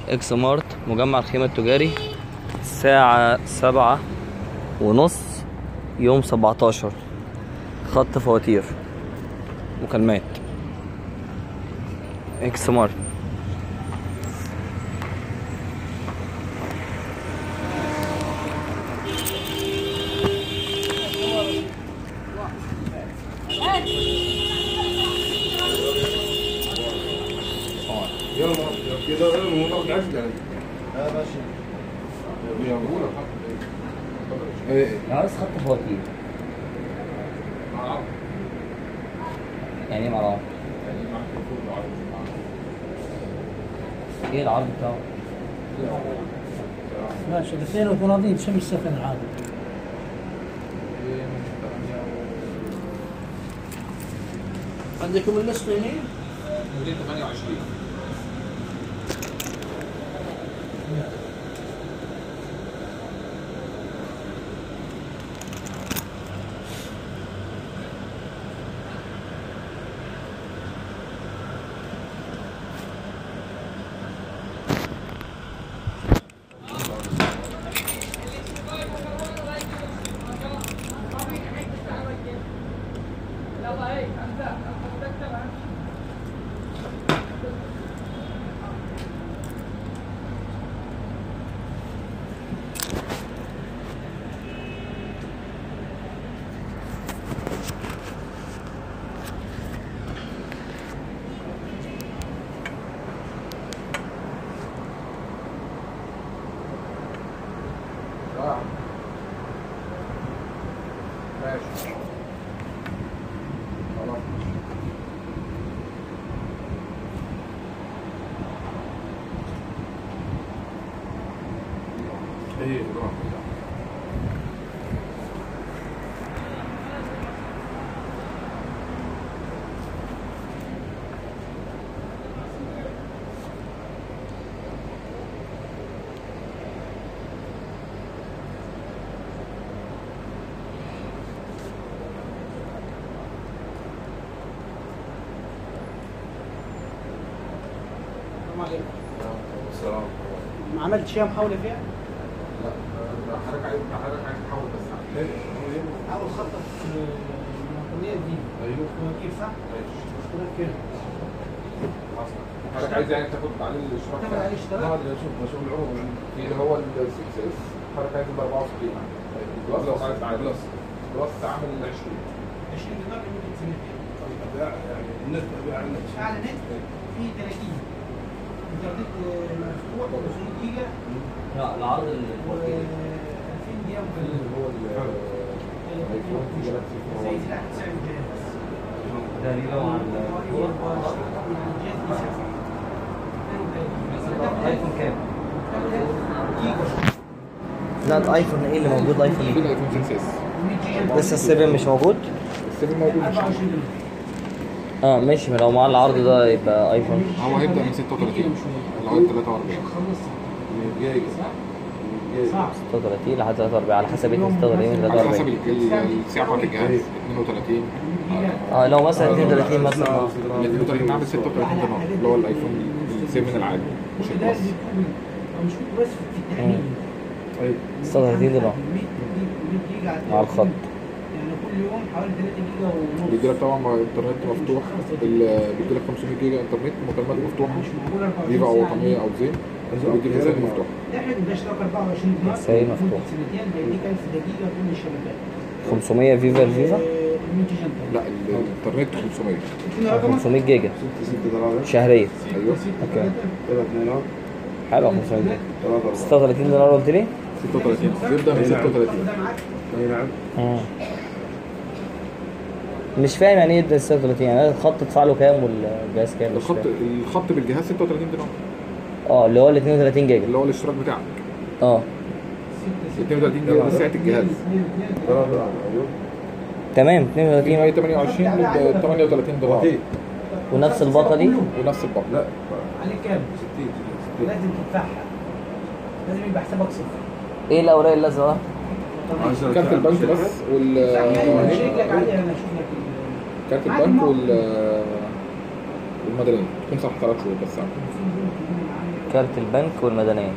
اكس مارت مجمع الخيمة التجاري الساعة سبعة ونص يوم سبعتاشر خط فواتير مكالمات اكس مارت يلا كده الموضوع بالعكس يعني اه ماشي ايه عايز خط فواتير يعني ايه معرفش ايه العرض بتاعه؟ ماشي الاثنين وثلاثين شمس السفن العادي عندكم اللصق يمين؟ 228 ماشي خلاص ايه براحتك السلام ما عملتش فيها محاولة فيها؟ لا حضرتك عايز حضرتك عايز تحول بس على حاول خطط المنطقية دي ايوه كيف صح؟ ماشي اشتراك كده حصل حضرتك عايز يعني تاخد عليه الاشتراك تاخد عليه اشتراك؟ اه ده شوف مشروع العروض في اللي هو ال 6 اس حضرتك عايز ب 64 بلس لو عايز على بلس بلس عامل 20 20 دينار لمدة سنتين يعني النت بقى عندك أعلى نت في 30 انترنت مفتوح 500 جيجا لا العرض الفواتير 2000 جيجا اللي هو الايفون جالاكسي زي سلاح سعر الجهاز ده ليه نوع ايفون كام؟ لا الايفون ايه اللي موجود في ايفون ايه؟ الايفون 6 اس لسه السيفن مش موجود؟ السيفن موجود مش عارف. اه ماشي ما لو معاه العرض ده يبقى ايفون هو هيبدا من 36 لغايه 43 جيجا جيجا 36 لحد 43 على حسب ايه 36 من على حسب 43 ال- ال- السعه بتاعت الجهاز 32 اه لو مثلا 32 مثلا ال 32 عامل 36 دينار اللي هو الايفون 7 العادي مش البلس مش بس في التحميل 36 دينار 100 جيجا على مع الخط يعني كل يوم حوالي 3 جيجا ونص بيجي لك طبعا انترنت مفتوح ال- بيجي لك 500 جيجا انترنت مكالمات مفتوحه مش معقول 24 ديفا او ساعة وطنيه او زين وبيجي لك رسائل مفتوحه ده حلو ده اشتراك 24 دينار رسائل مدة مفتوحة. سنتين ده يديك 1000 دقيقة كل الشبكات 500 فيفا الفيفا آه، 100 جيجا انت لا ال- الانترنت 500 ادينا رقمك 500 جيجا شهرية ايوه اوكي حلو 500 جيجا 36 دينار قلت لي؟ 36 بيبدا من 36 ده معاك مم. مش فاهم يعني ايه ده 36 يعني الخط تدفع له كام والجهاز كام مش الخط فاهم. الخط بالجهاز 36 دينار اه اللي هو ال 32 جيجا اللي هو الاشتراك بتاعك اه 32 جيجا دي سعه الجهاز تمام في 32 128 ب 38 دولار ونفس الباقه دي ونفس الباقه لا عليك كام؟ لازم تدفعها لازم يبقى حسابك صفر ايه الاوراق اللازقه كارت البنك بس وال مش رجلك عليها انا اشوف لك ال- كارت البنك وال والمدنيه تكون صح ثلاث شهور بس كارت البنك والمدنيه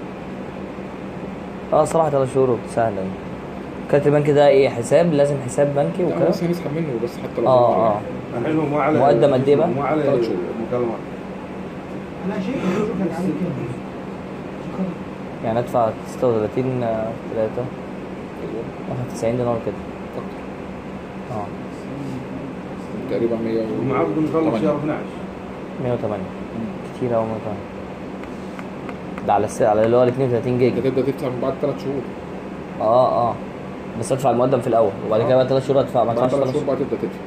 اه صراحه ثلاث شهور سهله يعني. كارت البنك ده ايه حساب لازم حساب بنكي لا وكده بس هنسحب منه بس حتى لو اه اه الحين هو مو على مقدم قد إيه بقى؟ مو على ثلاث شهور. المكالمات انا شايف شوف لك عامل كام يعني ادفع 36 آه، 3 واخد 90 دينار كده اه تقريبا 100 ومع عقد مخلص شهر 12 108 كتير قوي 108 ده على الس... على اللي هو ال 32 جيجا هتبدا تدفع من بعد ثلاث شهور اه اه بس ادفع المقدم في الاول وبعد كده بعد 3 شهور ادفع ما بعد ادفعش ثلاث ثلاث شهور شهور بقى تبدا تدفع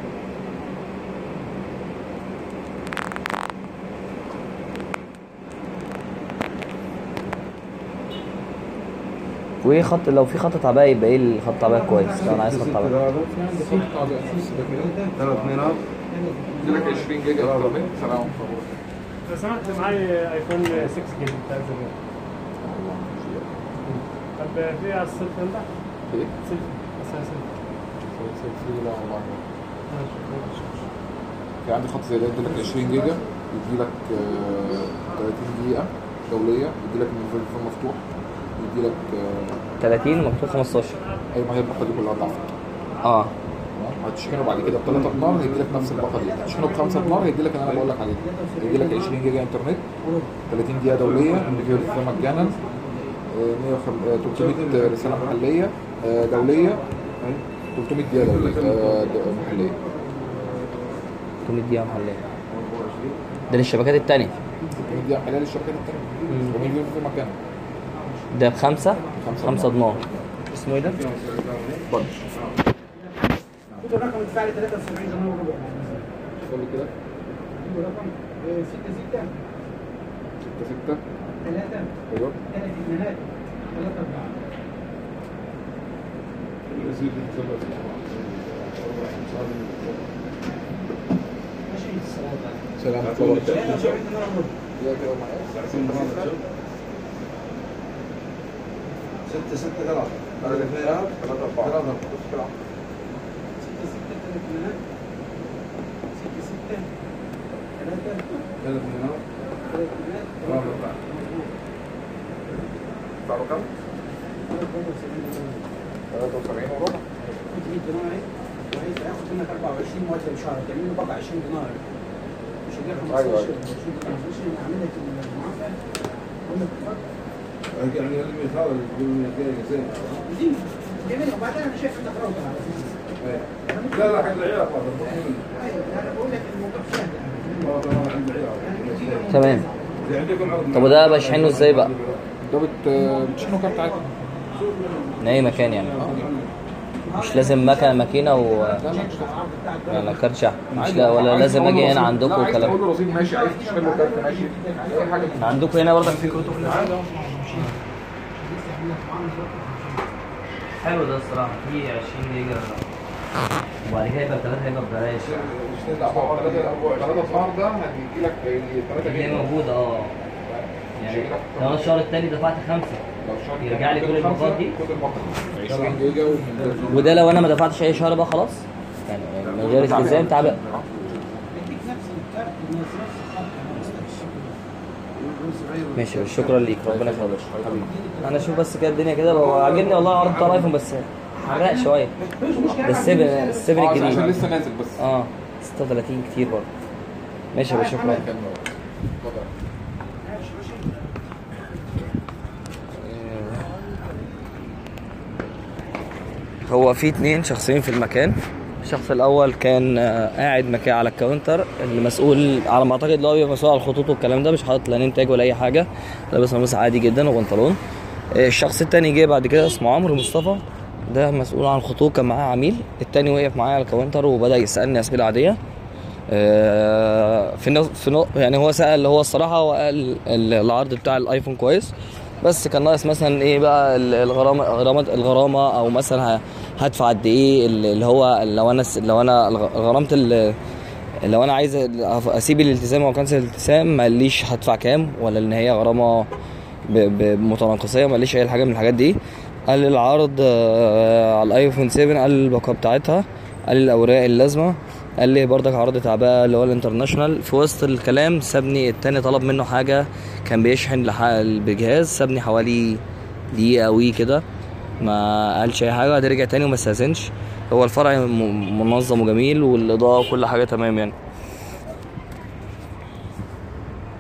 وايه خط لو في خط تعبئه يبقى ايه الخط تعبئه كويس لو انا عايز خط تعبئه ثلاث اثنينات لك 20 جيجا انترنت سلام لو سمحت معايا ايفون 6 جيجا بتاع زمان طب في على السيلف ده ايه؟ سيلف اساسا لا والله في عندي خط زي ده يدي لك 20 جيجا يدي لك 30 دقيقة دولية يدي لك من التليفون مفتوح يدي لك 30 مكتوب 15 اي ما هي الباقة دي كلها ضعفت اه هتشحنه بعد كده ب 3 دينار هيدي لك نفس الباقة دي هتشحنه ب 5 دينار هيدي لك اللي انا بقول لك عليه ده. هيدي لك 20 جيجا انترنت 30 دقيقة دولية اللي فيها رسالة مجانا آه، 105 آه، 300 رسالة محلية آه، دولية 300 دقيقة دولية آه، د- محلية 300 دقيقه محليه ده للشبكات التانية 300 دقيقة محلية للشركات التانية 400 دقيقة في مجانا ده بخمسة خمسة خمسة دينار اسمه ايه ده؟ بنش خد الرقم ادفع لي 73 جنيه وربع قول لي كده خد رقم 6 6 6 6 3 ايوه 3 اثنينات 3 4 ماشي سلام 73 جنيه وربع ستة ستة ثلاثة ثلاث اثنينات ثلاثة أربعة ثلاثة أربعة 6 6 3 اثنينات 6 6 3 ثلاث اثنينات 3 اثنينات ثلاثة أربعة تعرفوا كام؟ 73 وربع كنت 100 دينار اهي وعايز اخد منك 24 مقدم شهر تعمل له بقى 20 دينار مش هجيب 15 أيوة، 20 أيوة. دينار مش اعمل لك المعافاه اقول لك اتفضل يعني المثال اللي تقول لي زين دي جميل وبعدين انا شايف انك روضه على فكره لا لا حق العيال أفضل ايوه انا بقول لك الموضوع سهل والله عند العيال تمام زي عندكم عرض طب وده بشحنه ازاي بقى؟ ده بت بتشحنه كارت عادي من اي مكان يعني مش لازم مكنه ماكينه و لا لا مش هتفرق. يعني كارت شحن مش لا ولا عايز لازم تقول له اجي هنا رصيد- عندكم لا، عايز تقول وكلام له رصيد ماشي عايز تشحن له كارت ماشي اي حاجه عندكم هنا برضك في كروت وكل حاجه حلو ده الصراحه في 20 جيجا وبعد كده يبقى الثلاثه هيبقى ببلاش لا هو 3 3 شهر ده هتيجي لك 3 هي جنيه موجوده اه يعني لو انا الشهر التاني دفعت خمسه لو شهر يرجع لي كل خمسة، الباقات دي؟ كل الباقات 20 جيجا و- وده لو انا ما دفعتش اي شهر بقى خلاص يعني من غير التزام تعبئه بديك نفس الكارت نفس الخط ماشي شكرا ليك ربنا يخليك حبيبي انا اشوف بس كده الدنيا كده هو عاجبني والله عرض بتاع الايفون بس حرق شويه مش مشكله ده السبن السبن آه، عشان الجديد لسه نازل بس اه 36 كتير برضه ماشي يا باشا شكرا كان اتفضل. هو في اتنين شخصين في المكان الشخص الاول كان آه، قاعد مكان على الكاونتر اللي مسؤول على ما اعتقد اللي هو بيبقى مسؤول على الخطوط والكلام ده مش حاطط لا نيم تاج ولا اي حاجه لابس قميص عادي جدا وبنطلون آه، الشخص التاني جه بعد كده اسمه عمرو مصطفى ده مسؤول عن الخطوط كان معاه عميل التاني وقف معايا على الكاونتر وبدا يسالني اسئله عاديه آه، في نص في نص يعني هو سال هو الصراحه هو قال ال- العرض بتاع الايفون كويس بس كان ناقص مثلا ايه بقى ال- الغرامه غرامه الغرامه او مثلا ه- هدفع قد ايه ال- اللي هو لو انا س- لو انا الغ- غرامه ال- لو انا عايز اسيب الالتزام او كنسل الالتزام ما قاليش هدفع كام ولا ان هي غرامه ب- ب- متناقصيه ما قاليش اي حاجه من الحاجات دي قال لي العرض آه، على الايفون 7 قال لي الباقه بتاعتها قال لي الاوراق اللازمه قال لي برضك عرض تعبئه اللي هو الانترناشونال في وسط الكلام سابني التاني طلب منه حاجه كان بيشحن لح- بجهاز سابني حوالي دقيقة وي كده ما قالش اي حاجة بعد رجع تاني وما استأذنش هو الفرع م- منظم وجميل والاضاءة وكل حاجة تمام يعني